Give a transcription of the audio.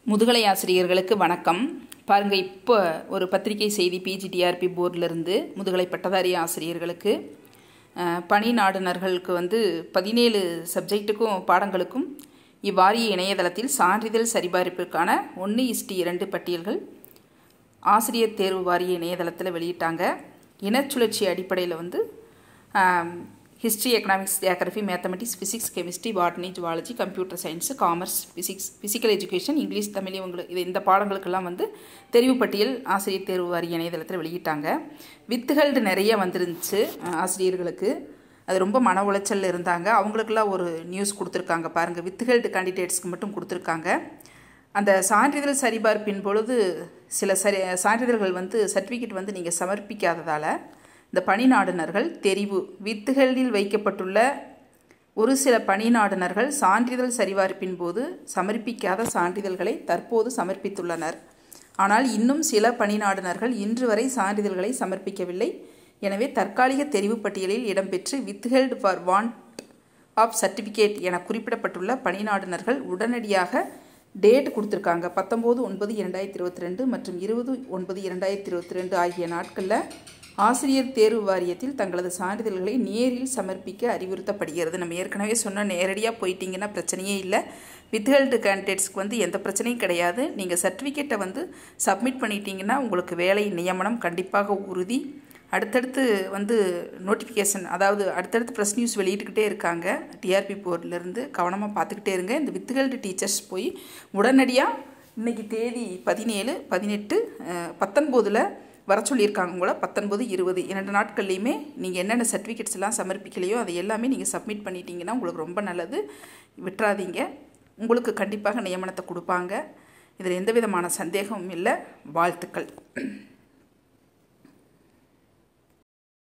முதுகலை ஆசிரியர்களுக்கு வணக்கம் பாருங்கள் இப்போ ஒரு பத்திரிகை செய்தி பிஜிடிஆர்பி போர்டிலிருந்து முதுகலை பட்டதாரி ஆசிரியர்களுக்கு அஹ், பணி நாடுனர்களுக்கு வந்து பதினேழு சப்ஜெக்ட்டுக்கும் பாடங்களுக்கும் இவ்வாரிய இணையதளத்தில் சான்றிதழ் சரிபார்ப்பிற்கான ஒன்று இஸ்டி இரண்டு பட்டியல்கள் ஆசிரியர் தேர்வு வாரிய இணையதளத்தில் வெளியிட்டாங்க இனச்சுழற்சி அடிப்படையில் வந்து history economics geography mathematics physics chemistry botany zoology computer science commerce physics physical education English Tamil இவங்களுக்கு இது இந்த பாடங்களுக்கெல்லாம் வந்து தெரிவு பட்டியல் ஆசிரியர் தேர்வு வாரிய இணையதளத்தில் வெளியிட்டாங்க வித்துகள்டு நிறைய வந்துருந்துச்சு அஹ், ஆசிரியர்களுக்கு அது ரொம்ப மன உளைச்சலில் இருந்தாங்க அவங்களுக்கெல்லாம் ஒரு நியூஸ் கொடுத்துருக்காங்க பாருங்கள் வித்துகள்டு கேண்டிடேட்ஸ்க்கு மட்டும் கொடுத்துருக்காங்க அந்த சான்றிதழ் சரிபார்ப்பின் பொழுது சில சரி சான்றிதழ்கள் வந்து சர்டிஃபிகேட் வந்து நீங்கள் சமர்ப்பிக்காததால் இந்த பணி நாடுனர்கள் தெரிவு வித்துகளில் வைக்கப்பட்டுள்ள ஒரு சில பணி நாடுனர்கள் சான்றிதழ் சரிபார்ப்பின் போது சமர்ப்பிக்காத சான்றிதழ்களை தற்போது சமர்ப்பித்துள்ளனர் ஆனால் இன்னும் சில பணி நாடுனர்கள் இன்று வரை சான்றிதழ்களை சமர்ப்பிக்கவில்லை எனவே தற்காலிக தெரிவு பட்டியலில் இடம்பெற்று withheld for want of certificate என குறிப்பிடப்பட்டுள்ள பணிநாடுனர்கள் உடனடியாக டேட் கொடுத்துருக்காங்க பத்தொம்போது ஒன்பது இரண்டாயிரத்தி இருபத்தி ரெண்டு மற்றும் இருபது ஒன்பது இரண்டாயிரத்தி இருபத்தி ரெண்டு ஆகிய நாட்களில் ஆசிரியர் தேர்வு வாரியத்தில் தங்களது சான்றிதழ்களை நேரில் சமர்ப்பிக்க அறிவுறுத்தப்படுகிறது நம்ம ஏற்கனவே சொன்ன நேரடியாக போயிட்டீங்கன்னா பிரச்சனையே இல்லை வித்ஹெல்டு கேண்டிடேட்ஸ்க்கு வந்து எந்த பிரச்சனையும் கிடையாது நீங்கள் சர்டிஃபிகேட்டை வந்து சப்மிட் பண்ணிட்டீங்கன்னா உங்களுக்கு வேலை நியமனம் கண்டிப்பாக உறுதி அடுத்தடுத்து வந்து நோட்டிஃபிகேஷன் அதாவது அடுத்தடுத்து ப்ரெஸ் நியூஸ் வெளியிட்டுக்கிட்டே இருக்காங்க டிஆர்பி போர்டிலேருந்து கவனமாக பார்த்துக்கிட்டே இருங்க இந்த வித்துகல்டு டீச்சர்ஸ் போய் உடனடியாக இன்னைக்கு தேதி பதினேழு பதினெட்டு பத்தொன்பதில் வர சொல்லியிருக்காங்க உங்களை பத்தொன்பது இருபது இரண்டு நாட்கள்லையுமே நீங்கள் என்னென்ன சர்டிஃபிகேட்ஸ் எல்லாம் சமர்ப்பிக்கலையோ அதை எல்லாமே நீங்கள் சப்மிட் பண்ணிட்டீங்கன்னா உங்களுக்கு ரொம்ப நல்லது விட்டுறாதீங்க உங்களுக்கு கண்டிப்பாக நியமனத்தை கொடுப்பாங்க இதில் எந்த விதமான சந்தேகமும் இல்லை வாழ்த்துக்கள்